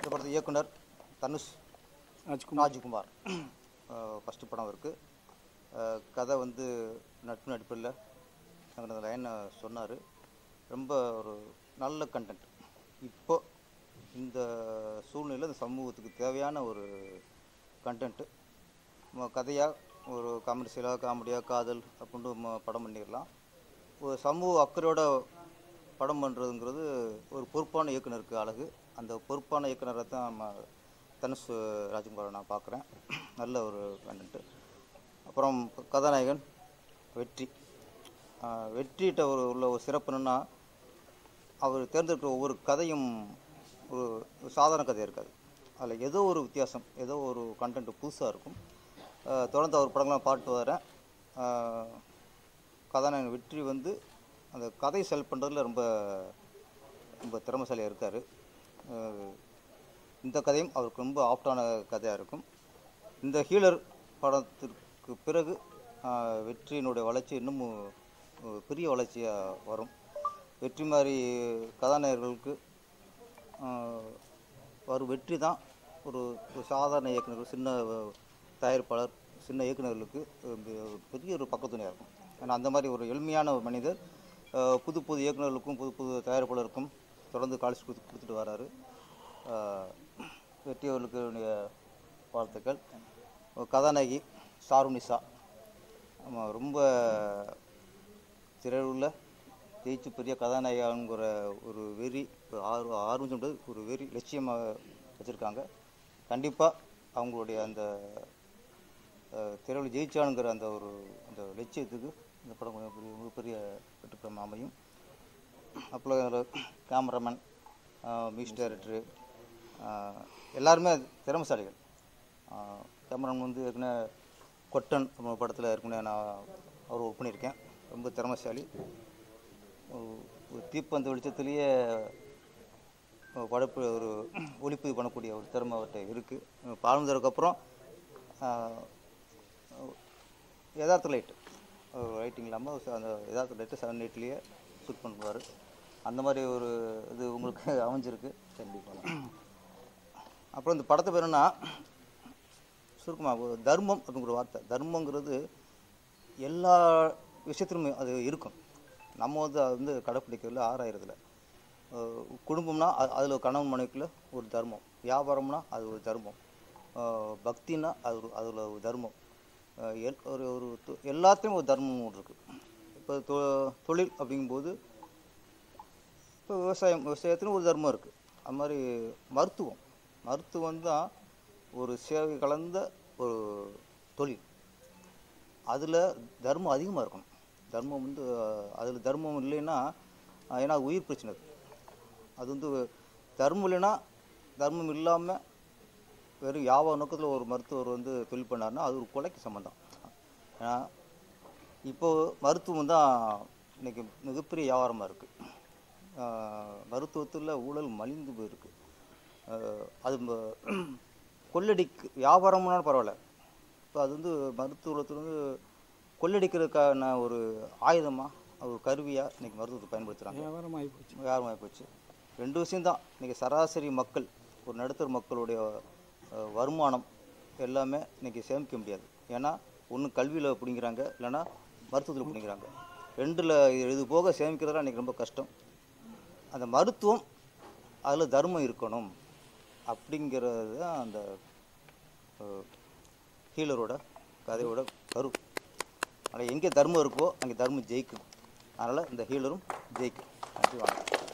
இந்த படத்து இயக்குனர் தனுஷ் ராஜ்குமார் ராஜ்குமார் ஃபஸ்ட்டு படம் இருக்குது கதை வந்து நட்பு நடிப்பில் அந்த லைனை சொன்னார் ரொம்ப ஒரு நல்ல கண்டென்ட் இப்போ இந்த சூழ்நிலையில் இந்த சமூகத்துக்கு தேவையான ஒரு கண்டென்ட்டு கதையாக ஒரு கமர்ஷியலாக காமெடியாக காதல் அப்படின்ட்டு ம- படம் பண்ணிடலாம் ஒரு சமூக அக்கறையோட படம் பண்ணுறதுங்கிறது ஒரு பொறுப்பான இயக்குனருக்கு அழகு அந்த பொறுப்பான இயக்குனரை தான் நம்ம தனுஷ் ராஜ்குமாரை நான் பார்க்குறேன் நல்ல ஒரு கண்டென்ட்டு அப்புறம் கதாநாயகன் வெற்றி ஆஹ் வெற்றிகிட்ட ஒரு உள்ள ஒரு சிறப்பு என்னன்னா அவர் தேர்ந்தெடுக்கிற ஒவ்வொரு கதையும் ஒரு ஒரு சாதாரண கதை இருக்காது அதில் ஏதோ ஒரு வித்தியாசம் ஏதோ ஒரு கண்டென்ட் புதுசாக இருக்கும் ஆஹ் தொடர்ந்து அவர் படங்கள்லாம் பாட்டு வரேன் ஆஹ் கதாநாயகன் வெற்றி வந்து அந்த கதை செல் பண்ணுறதுல ரொம்ப ரொம்ப திறமைசாலியாக இருக்கார் இந்த கதையும் அவருக்கு ரொம்ப ஆப்டான கதையாக இருக்கும் இந்த ஹீலர் படத்திற்கு பிறகு ஆஹ், வெற்றியினுடைய வளர்ச்சி இன்னும் ஒரு பெரிய வளர்ச்சியாக வரும் வெற்றி மாதிரி கதாநாயகர்களுக்கு ஆஹ், வரும் வெற்றி தான் ஒரு ஒரு சாதாரண இயக்குனர்கள் சின்ன தயாரிப்பாளர் சின்ன இயக்குனர்களுக்கு ஒரு பெரிய ஒரு பக்கத்துணையாக இருக்கும் ஏன்னா அந்த மாதிரி ஒரு எளிமையான ஒரு மனிதர் ஆஹ், புது புது இயக்குனர்களுக்கும் புது புது தயாரிப்பாளருக்கும் தொடர்ந்து காலேஜ் கொடுத்து கொடுத்துட்டு வராரு ஆஹ், வெற்றி அவர்களுக்கு என்னுடைய வாழ்த்துக்கள் ஒரு கதாநாயகி சாருனிசா ஆமாம் ரொம்ப திரையுள்ள ஜெயிச்சு பெரிய கதாநாயகாங்கிற ஒரு வெறி ஒரு ஆர்வ ஆர்வம் சொல்றது ஒரு வெறி லட்சியமாக வச்சுருக்காங்க கண்டிப்பாக அவங்களுடைய அந்த திரையில் ஜெயிச்சானுங்கிற அந்த ஒரு அந்த லட்சியத்துக்கு இந்த படம் கொஞ்சம் பெரிய மிகப்பெரிய வெற்றிப்படம் அமையும் அப்புறம் கேமராமேன் மியூசிக் டைரக்டரு எல்லாருமே திறமைசாலிகள் கேமராமேன் வந்து ஏற்கனவே கொட்டன் நம்ம படத்தில் ஏற்கனவே நான் அவர் ஒர்க் பண்ணியிருக்கேன் ரொம்ப திறமைசாலி ஒரு- ஒரு தீப்பந்த வெளிச்சத்துலேயே படைப்பு ஒரு ஒளிப்பதிவு பண்ணக்கூடிய ஒரு திறமை அவர்கிட்ட இருக்குது பாழ்ந்ததுக்கப்புறம் யதார்த்த லைட்டு லைட்டிங் இல்லாமல் அந்த யதார்த்த லைட்டு செவன் எயிட்லேயே ஷூட் பண்ணுவார் அந்த மாதிரி ஒரு இது உங்களுக்கு அமைஞ்சிருக்கு கண்டிப்பாக அப்புறம் இந்த படத்தை பேர் என்ன சுருக்கமாக ஒரு தர்மம் அப்படிங்கிற வார்த்தை தர்மங்கிறது எல்லா விஷயத்திலுமே அது இருக்கும் நம்ம வந்து அது வந்து கடைப்பிடிக்கிறதுல ஆறாயிரத்தில் குடும்பம்னா அதில் கணவன் மனைவிக்குள்ள ஒரு தர்மம் வியாபாரம்னா அது ஒரு தர்மம் அஹ் பக்தின்னா அது ஒரு அதில் ஒரு தர்மம் அஹ் எல்- ஒரு ஒரு தொ- எல்லாத்துலேயும் ஒரு தர்மம் ஒன்று இருக்குது இப்போ தொ தொழில் அப்படிங்கும்போது இப்போ விவசாயம் விவசாயத்துலையும் ஒரு தர்மம் இருக்குது அது மாதிரி மருத்துவம் மருத்துவம் தான் ஒரு சேவை கலந்த ஒரு தொழில் அதில் தர்மம் அதிகமாக இருக்கணும் தர்மம் வந்து அதில் தர்மம் இல்லைன்னா அஹ் ஏன்னா அது உயிர் பிரச்சனை அது அது வந்து தர்மம் இல்லைன்னா தர்மம் இல்லாமல் வெறும் வியாபார நோக்கத்தில் ஒரு மருத்துவர் வந்து தொழில் பண்ணாருன்னா அது ஒரு கொலைக்கு சம்மந்தம் ஏன்னா இப்போது மருத்துவம் தான் இன்னைக்கு மிகப்பெரிய வியாபாரமாக இருக்குது மருத்துவத்தில் ஊழல் மலிந்து போயிருக்கு ஆஹ் அது ம- கொள்ளடிக்கு வியாபாரம்னாலும் பரவாயில்ல இப்போ அது வந்து மருத்துவத்தில் வந்து கொள்ளடிக்கிறதுக்கான ஒரு ஆயுதமாக ஒரு கருவியாக இன்னைக்கு மருத்துவத்தை பயன்படுத்துகிறாங்க வியாபாரம் ஆகிப்போச்சு வியாபாரமாகி போச்சு ரெண்டு விஷயம்தான் இன்றைக்கி சராசரி மக்கள் ஒரு நடுத்தர மக்களுடைய அஹ், வருமானம் எல்லாமே இன்றைக்கி சேமிக்க முடியாது ஏன்னா ஒன்று கல்வியில் பிடிங்கிறாங்க இல்லைன்னா மருத்துவத்தில் பிடிங்கிறாங்க ரெண்டில் இது போக சேமிக்கிறதுலாம் இன்றைக்கி ரொம்ப கஷ்டம் அந்த மருத்துவம் அதில் தர்மம் இருக்கணும் அப்படிங்கிறது தான் அந்த அஹ், ஹீலரோட கதையோட கரு ஆனால் எங்கே தர்மம் இருக்கோ அங்கே தர்மம் ஜெயிக்கும் அதனால் இந்த ஹீலரும் ஜெயிக்கும் நன்றி வணக்கம்